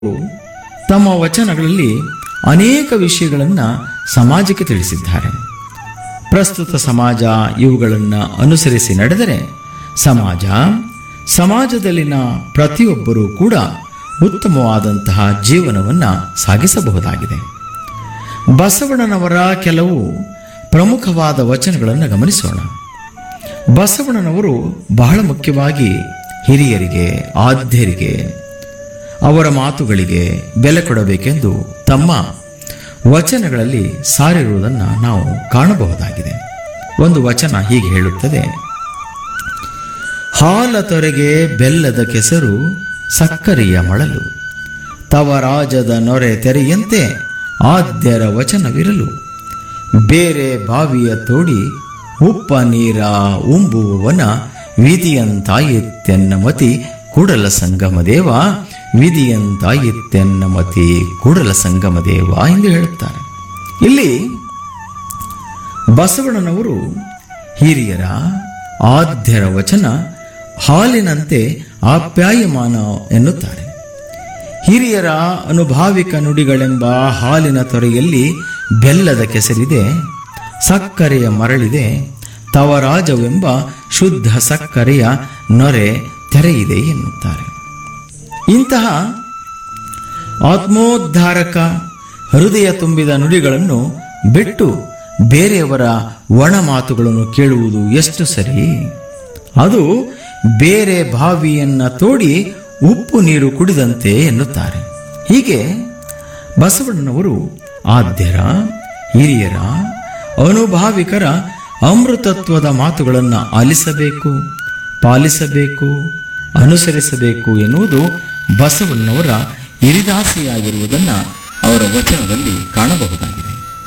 ತಮ್ಮ ವಚನಗಳಲ್ಲಿ ಅನೇಕ ವಿಷಯಗಳನ್ನು ಸಮಾಜಕ್ಕೆ ತಿಳಿಸಿದ್ದಾರೆ ಪ್ರಸ್ತುತ ಸಮಾಜ ಇವುಗಳನ್ನು ಅನುಸರಿಸಿ ನಡೆದರೆ ಸಮಾಜ ಸಮಾಜದಲ್ಲಿನ ಪ್ರತಿಯೊಬ್ಬರೂ ಕೂಡ ಉತ್ತಮವಾದಂತಹ ಜೀವನವನ್ನು ಸಾಗಿಸಬಹುದಾಗಿದೆ ಬಸವಣ್ಣನವರ ಕೆಲವು ಪ್ರಮುಖವಾದ ವಚನಗಳನ್ನು ಗಮನಿಸೋಣ ಬಸವಣ್ಣನವರು ಬಹಳ ಮುಖ್ಯವಾಗಿ ಹಿರಿಯರಿಗೆ ಆದ್ಯರಿಗೆ ಅವರ ಮಾತುಗಳಿಗೆ ಬೆಲೆ ಕೊಡಬೇಕೆಂದು ತಮ್ಮ ವಚನಗಳಲ್ಲಿ ಸಾರಿರುವುದನ್ನು ನಾವು ಕಾಣಬಹುದಾಗಿದೆ ಒಂದು ವಚನ ಹೀಗೆ ಹೇಳುತ್ತದೆ ಹಾಲ ತೊರೆಗೆ ಬೆಲ್ಲದ ಕೆಸರು ಸಕ್ಕರೆಯ ಮಳಲು ತವರಾಜದ ನೊರೆ ತೆರೆಯಂತೆ ಆದ್ಯರ ವಚನವಿರಲು ಬೇರೆ ಬಾವಿಯ ತೋಡಿ ಉಪ್ಪ ನೀರ ಉಂಬುವವನ ವಿಧಿಯಂತಾಯಿತ್ಯನ್ನ ಮತಿ ಕೂಡಲ ಸಂಗಮ ದೇವ ವಿಧಿಯಂತಾಯಿತ್ಯನ್ನ ಮತಿ ಕೂಡಲ ಸಂಗಮ ದೇವ ಎಂದು ಹೇಳುತ್ತಾರೆ ಇಲ್ಲಿ ಬಸವಣ್ಣನವರು ಹಿರಿಯರ ಆದ್ಯರ ವಚನ ಹಾಲಿನಂತೆ ಆಪ್ಯಾಯಮಾನ ಎನ್ನುತ್ತಾರೆ ಹಿರಿಯರ ಅನುಭಾವಿಕ ನುಡಿಗಳೆಂಬ ಹಾಲಿನ ತೊರೆಯಲ್ಲಿ ಬೆಲ್ಲದ ಕೆಸರಿದೆ ಸಕ್ಕರೆಯ ಮರಳಿದೆ ತವರಾಜವೆಂಬ ಶುದ್ಧ ಸಕ್ಕರೆಯ ನೊರೆ ತೆರೆಯಿದೆ ಎನ್ನುತ್ತಾರೆ ಇಂತಹ ಆತ್ಮೋದ್ಧಾರಕ ಹೃದಯ ತುಂಬಿದ ನುಡಿಗಳನ್ನು ಬಿಟ್ಟು ಬೇರೆಯವರ ಒಣ ಮಾತುಗಳನ್ನು ಕೇಳುವುದು ಎಷ್ಟು ಸರಿ ಅದು ಬೇರೆ ಬಾವಿಯನ್ನ ತೋಡಿ ಉಪ್ಪು ನೀರು ಕುಡಿದಂತೆ ಎನ್ನುತ್ತಾರೆ ಹೀಗೆ ಬಸವಣ್ಣನವರು ಆದ್ಯರ ಹಿರಿಯರ ಅನುಭಾವಿಕರ ಅಮೃತತ್ವದ ಮಾತುಗಳನ್ನು ಆಲಿಸಬೇಕು ಪಾಲಿಸಬೇಕು ಅನುಸರಿಸಬೇಕು ಎನ್ನುವುದು ಬಸವಣ್ಣನವರ ಹಿರಿದಾಸೆಯಾಗಿರುವುದನ್ನು ಅವರ ವಚನದಲ್ಲಿ ಕಾಣಬಹುದಾಗಿದೆ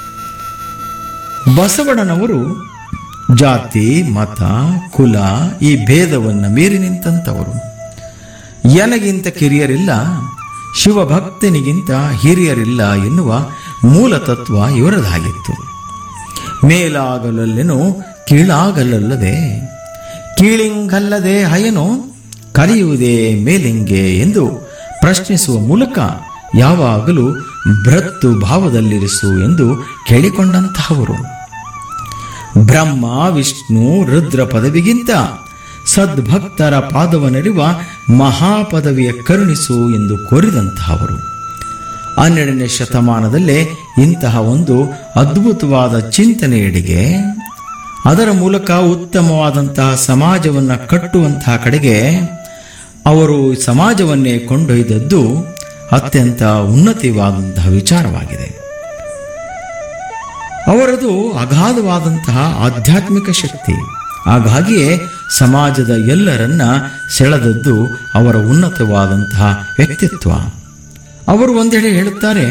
ಬಸವಣ್ಣನವರು ಜಾತಿ ಮತ ಕುಲ ಈ ಭೇದವನ್ನು ಮೀರಿ ನಿಂತಂಥವರು ನನಗಿಂತ ಕಿರಿಯರಿಲ್ಲ ಶಿವಭಕ್ತನಿಗಿಂತ ಹಿರಿಯರಿಲ್ಲ ಎನ್ನುವ ಮೂಲ ತತ್ವ ಇವರದಾಗಿತ್ತು ಮೇಲಾಗಲಲ್ಲೆನೋ ಕೀಳಾಗಲಲ್ಲದೆ ಕೀಳಿಂಗಲ್ಲದೆ ಹಯನು ಕರೆಯುವುದೇ ಮೇಲಿಂಗೆ ಎಂದು ಪ್ರಶ್ನಿಸುವ ಮೂಲಕ ಯಾವಾಗಲೂ ಭ್ರತ್ತು ಭಾವದಲ್ಲಿರಿಸು ಎಂದು ಕೇಳಿಕೊಂಡಂತಹವರು ಬ್ರಹ್ಮ ವಿಷ್ಣು ರುದ್ರ ಪದವಿಗಿಂತ ಸದ್ಭಕ್ತರ ಪಾದವನರಿವ ಮಹಾಪದವಿಯ ಕರುಣಿಸು ಎಂದು ಕೋರಿದಂತಹವರು ಹನ್ನೆರಡನೇ ಶತಮಾನದಲ್ಲೇ ಇಂತಹ ಒಂದು ಅದ್ಭುತವಾದ ಚಿಂತನೆಯಡೆಗೆ ಅದರ ಮೂಲಕ ಉತ್ತಮವಾದಂತಹ ಸಮಾಜವನ್ನು ಕಟ್ಟುವಂತಹ ಕಡೆಗೆ ಅವರು ಸಮಾಜವನ್ನೇ ಕೊಂಡೊಯ್ದದ್ದು ಅತ್ಯಂತ ಉನ್ನತಿವಾದಂತಹ ವಿಚಾರವಾಗಿದೆ ಅವರದು ಅಗಾಧವಾದಂತಹ ಆಧ್ಯಾತ್ಮಿಕ ಶಕ್ತಿ ಹಾಗಾಗಿಯೇ ಸಮಾಜದ ಎಲ್ಲರನ್ನ ಸೆಳೆದದ್ದು ಅವರ ಉನ್ನತವಾದಂತಹ ವ್ಯಕ್ತಿತ್ವ ಅವರು ಒಂದೆಡೆ ಹೇಳುತ್ತಾರೆ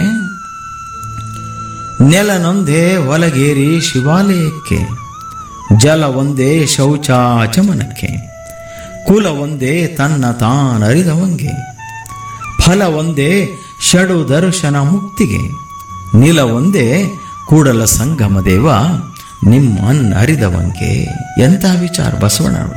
ನೆಲನೊಂದೇ ಒಲಗೇರಿ ಶಿವಾಲಯಕ್ಕೆ ಜಲ ಒಂದೇ ಶೌಚಾಚಮನಕ್ಕೆ ಕುಲ ಒಂದೇ ತನ್ನ ತಾನರಿದವಂಗೆ ಫಲ ಒಂದೇ ಷಡು ದರ್ಶನ ಮುಕ್ತಿಗೆ ನಿಲ ಒಂದೇ ಕೂಡಲ ಸಂಗಮ ದೇವ ನಿಮ್ಮನ್ನರಿದವಂಗೆ ಎಂತಹ ವಿಚಾರ ಬಸವಣ್ಣನವರು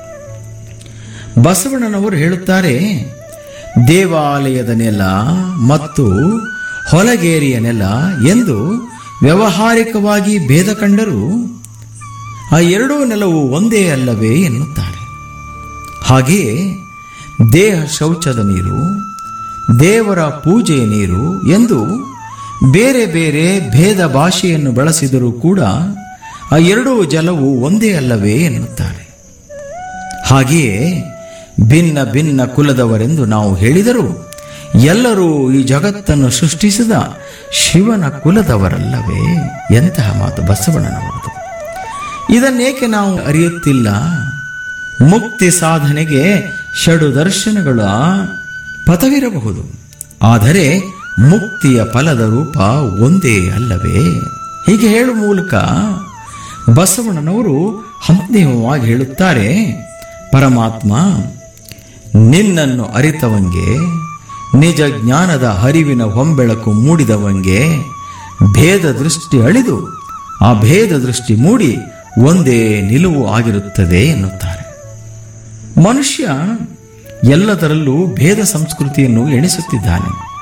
ಬಸವಣ್ಣನವರು ಹೇಳುತ್ತಾರೆ ದೇವಾಲಯದ ನೆಲ ಮತ್ತು ಹೊಲಗೇರಿಯ ನೆಲ ಎಂದು ವ್ಯಾವಹಾರಿಕವಾಗಿ ಭೇದ ಕಂಡರೂ ಆ ಎರಡೂ ನೆಲವು ಒಂದೇ ಅಲ್ಲವೇ ಎನ್ನುತ್ತಾರೆ ಹಾಗೆಯೇ ದೇಹ ಶೌಚದ ನೀರು ದೇವರ ಪೂಜೆಯ ನೀರು ಎಂದು ಬೇರೆ ಬೇರೆ ಭೇದ ಭಾಷೆಯನ್ನು ಬಳಸಿದರೂ ಕೂಡ ಆ ಎರಡೂ ಜಲವು ಒಂದೇ ಅಲ್ಲವೇ ಎನ್ನುತ್ತಾರೆ ಹಾಗೆಯೇ ಭಿನ್ನ ಭಿನ್ನ ಕುಲದವರೆಂದು ನಾವು ಹೇಳಿದರೂ ಎಲ್ಲರೂ ಈ ಜಗತ್ತನ್ನು ಸೃಷ್ಟಿಸಿದ ಶಿವನ ಕುಲದವರಲ್ಲವೇ ಎಂತಹ ಮಾತು ಬಸವಣ್ಣನವರದು ಇದನ್ನೇಕೆ ನಾವು ಅರಿಯುತ್ತಿಲ್ಲ ಮುಕ್ತಿ ಸಾಧನೆಗೆ ಷಡು ದರ್ಶನಗಳ ಪಥವಿರಬಹುದು ಆದರೆ ಮುಕ್ತಿಯ ಫಲದ ರೂಪ ಒಂದೇ ಅಲ್ಲವೇ ಹೀಗೆ ಹೇಳುವ ಮೂಲಕ ಬಸವಣ್ಣನವರು ಅಂತಿಮವಾಗಿ ಹೇಳುತ್ತಾರೆ ಪರಮಾತ್ಮ ನಿನ್ನನ್ನು ಅರಿತವಂಗೆ ನಿಜ ಜ್ಞಾನದ ಹರಿವಿನ ಹೊಂಬೆಳಕು ಮೂಡಿದವಂಗೆ ಭೇದ ದೃಷ್ಟಿ ಅಳಿದು ಆ ಭೇದ ದೃಷ್ಟಿ ಮೂಡಿ ಒಂದೇ ನಿಲುವು ಆಗಿರುತ್ತದೆ ಎನ್ನುತ್ತಾರೆ ಮನುಷ್ಯ ಎಲ್ಲದರಲ್ಲೂ ಭೇದ ಸಂಸ್ಕೃತಿಯನ್ನು ಎಣಿಸುತ್ತಿದ್ದಾನೆ